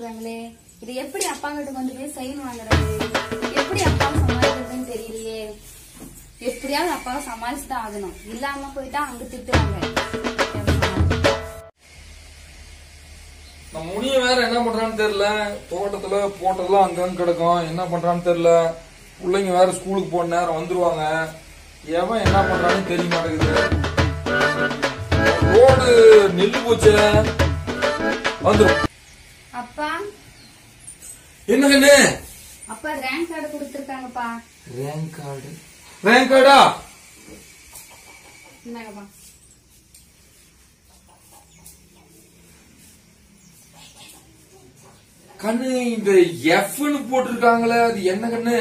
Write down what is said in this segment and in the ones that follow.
கொடுத்துருக்காங்களே இது எப்படி அப்பா கிட்ட கொண்டு போய் சைன் வாங்குறது எப்படி அப்பாவை சமாளிக்கிறதுன்னு தெரியலையே எப்படியாவது அப்பாவை சமாளிச்சு தான் ஆகணும் இல்லாம போயிட்டா அங்க திட்டுவாங்க நம்ம முனிய வேற என்ன பண்றான்னு தெரியல தோட்டத்துல போட்டதெல்லாம் அங்கங்க கிடக்கும் என்ன பண்றான்னு தெரியல பிள்ளைங்க வேற ஸ்கூலுக்கு போன நேரம் வந்துருவாங்க எவன் என்ன பண்றான்னு தெரிய மாட்டேங்குது ரோடு நெல்லு போச்சு வந்துரும் அப்பா என்ன கண்ணு அப்பா ரேங்க் கார்டு கொடுத்துருக்காங்கப்பா ரேங்க் கார்டு ரேங்க் கார்டா என்னங்கப்பா கண்ணு இந்த எஃப்னு போட்டிருக்காங்களே அது என்ன கண்ணு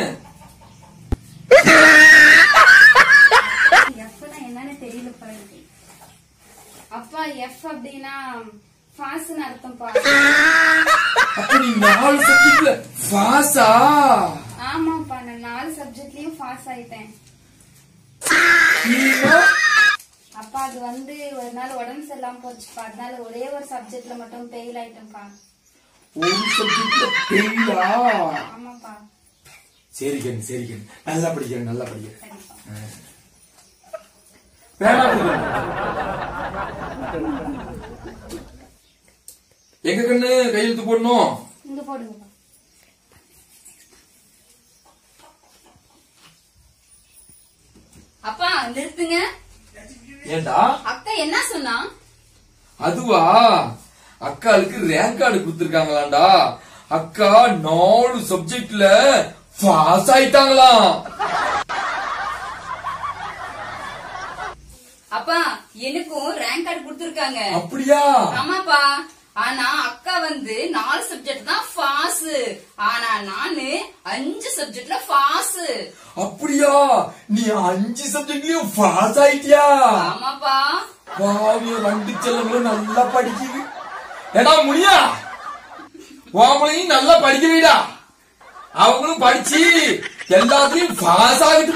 எஃப்னா என்னன்னு தெரியலப்பா எனக்கு அப்பா எஃப் அப்படின்னா ஃபாஸ்ட்னு அர்த்தம்ப்பா அப்ப நீ நாலு சப்ஜெக்ட்ல பாஸா ஆமாப்பா நான் நாலு சப்ஜெக்ட்லயும் பாஸ் ஆயிட்டேன் அப்பா அது வந்து ஒரு நாள் உடம்பு சரியில்லாம போச்சுப்பா அதனால ஒரே ஒரு சப்ஜெக்ட்ல மட்டும் ஃபெயில் ஆயிட்டேன்ப்பா ஒரு சப்ஜெக்ட்ல பெயிலா ஆமாப்பா சரி கண்ணு சரி கண்ணு நல்லா படிக்கிறேன் நல்லா படிக்கிறேன் சரிப்பா பேனா கொடுங்க. எங்க கண்ணு கையெழுத்து போடணும் இங்க போடுங்கப்பா அப்பா நிறுத்துங்க ஏண்டா அக்கா என்ன சொன்னா அதுவா அக்காளுக்கு ரேங்க் கார்டு கொடுத்திருக்காங்களாண்டா அக்கா நாலு சப்ஜெக்ட்ல பாஸ் ஆயிட்டாங்களாம் அப்பா எனக்கும் ரேங்க் கார்டு கொடுத்துருக்காங்க அப்படியா ஆமாப்பா ஆனா அக்கா வந்து நாலு சப்ஜெக்ட் தான் பாஸ் ஆனா நானு அஞ்சு சப்ஜெக்ட்ல பாஸ் அப்படியா நீ அஞ்சு சப்ஜெக்ட்லயும் பாஸ் ஆயிட்டியா ஆமாப்பா பாவிய ரெண்டு செல்லங்களும் நல்லா படிக்குது ஏடா முடியா வாமலையும் நல்லா படிக்க வைடா அவங்களும் படிச்சு எல்லாத்தையும் பாஸ் ஆகிட்டு